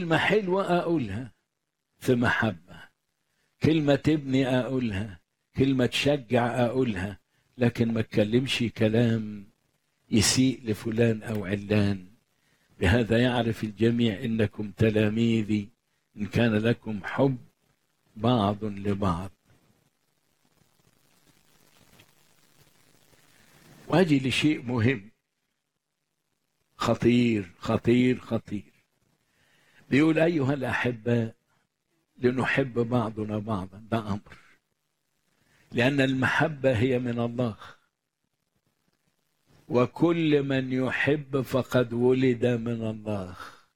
كلمة حلوة أقولها في محبة كلمة تبني أقولها كلمة تشجع أقولها لكن ما اتكلمش كلام يسيء لفلان أو علان بهذا يعرف الجميع إنكم تلاميذي إن كان لكم حب بعض لبعض واجي لشيء مهم خطير خطير خطير بيقول أيها الأحباء لنحب بعضنا بعضا ده أمر لأن المحبة هي من الله وكل من يحب فقد ولد من الله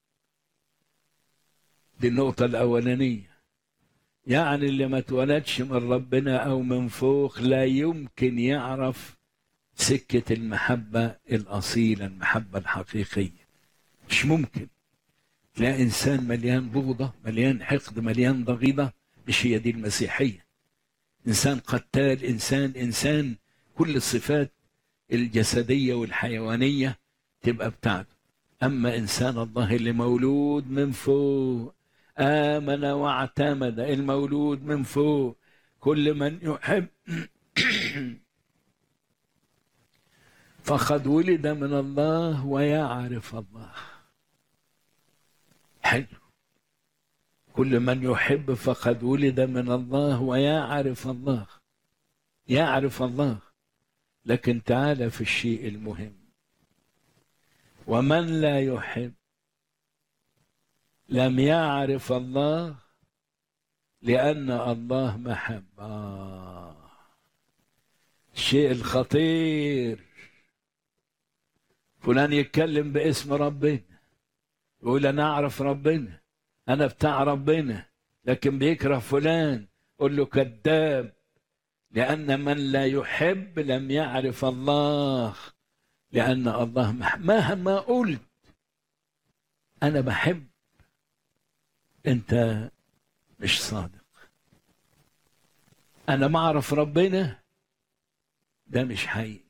دي النقطة الأولانية يعني اللي ما اتولدش من ربنا أو من فوق لا يمكن يعرف سكة المحبة الأصيلة المحبة الحقيقية مش ممكن تلاقي إنسان مليان بغضة مليان حقد مليان ضغيضة مش هي دي المسيحية إنسان قتال إنسان إنسان كل الصفات الجسدية والحيوانية تبقى بتاعته أما إنسان الله اللي مولود من فوق آمن واعتمد المولود من فوق كل من يحب فقد ولد من الله ويعرف الله حلو كل من يحب فقد ولد من الله ويعرف الله يعرف الله لكن تعال في الشيء المهم ومن لا يحب لم يعرف الله لأن الله محبة آه. الشيء الخطير فلان يتكلم باسم ربنا يقول أنا أعرف ربنا أنا بتاع ربنا لكن بيكره فلان قول له كذاب لأن من لا يحب لم يعرف الله لأن الله مح... مهما قلت أنا بحب أنت مش صادق أنا ما أعرف ربنا ده مش حقيقي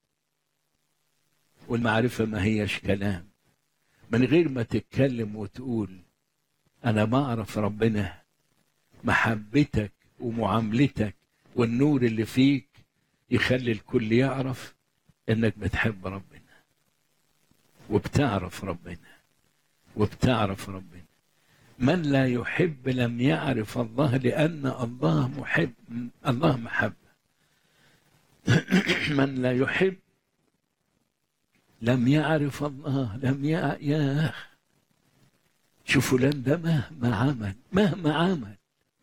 والمعرفة ما هيش كلام من غير ما تتكلم وتقول أنا ما أعرف ربنا محبتك ومعاملتك والنور اللي فيك يخلي الكل يعرف انك بتحب ربنا وبتعرف ربنا وبتعرف ربنا من لا يحب لم يعرف الله لان الله محب الله محبه من لا يحب لم يعرف الله لم يع... يا شوف فلان ده مهما عمل مهما عمل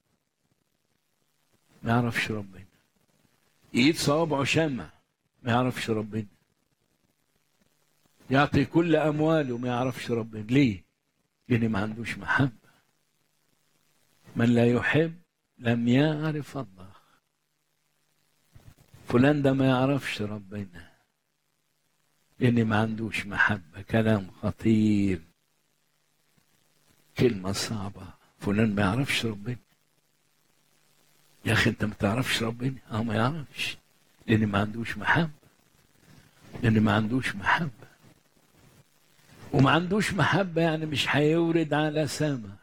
ما يعرفش ربنا ايد صوابعه شمع ما يعرفش ربنا يعطي كل امواله ما يعرفش ربنا ليه لان ما عندوش محبه من لا يحب لم يعرف الله فلان ده ما يعرفش ربنا لان ما عندوش محبه كلام خطير كلمه صعبه فلان ما يعرفش ربنا يا اخي انت ما تعرفش ربنا اه ما يعرفش لان ما عندوش محبه لان ما عندوش محبه وما عندوش محبه يعني مش هيورد على سما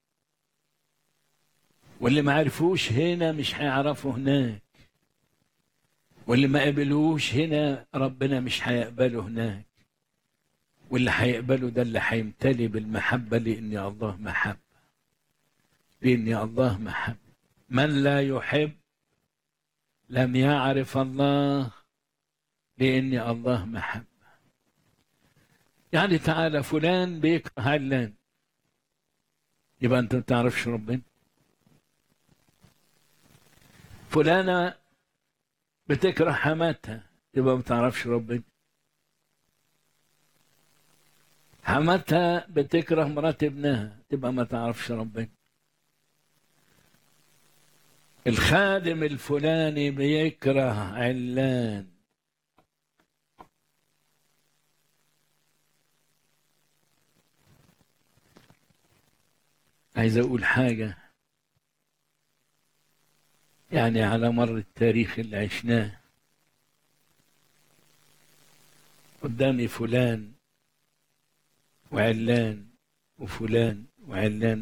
واللي ما عرفوش هنا مش هيعرفه هناك واللي ما قبلوش هنا ربنا مش هيقبله هناك واللي هيقبله ده اللي هيمتلي بالمحبه لان الله محبه لان الله محبه من لا يحب لم يعرف الله لأن الله محبة يعني تعالى فلان بيكره علان يبقى أنت ما تعرفش ربنا فلانة بتكره حماتها يبقى ما تعرفش ربنا حماتها بتكره مرات ابنها تبقى ما تعرفش ربنا الخادم الفلاني بيكره علان عايز اقول حاجه يعني على مر التاريخ اللي عشناه قدامي فلان وعلان وفلان وعلان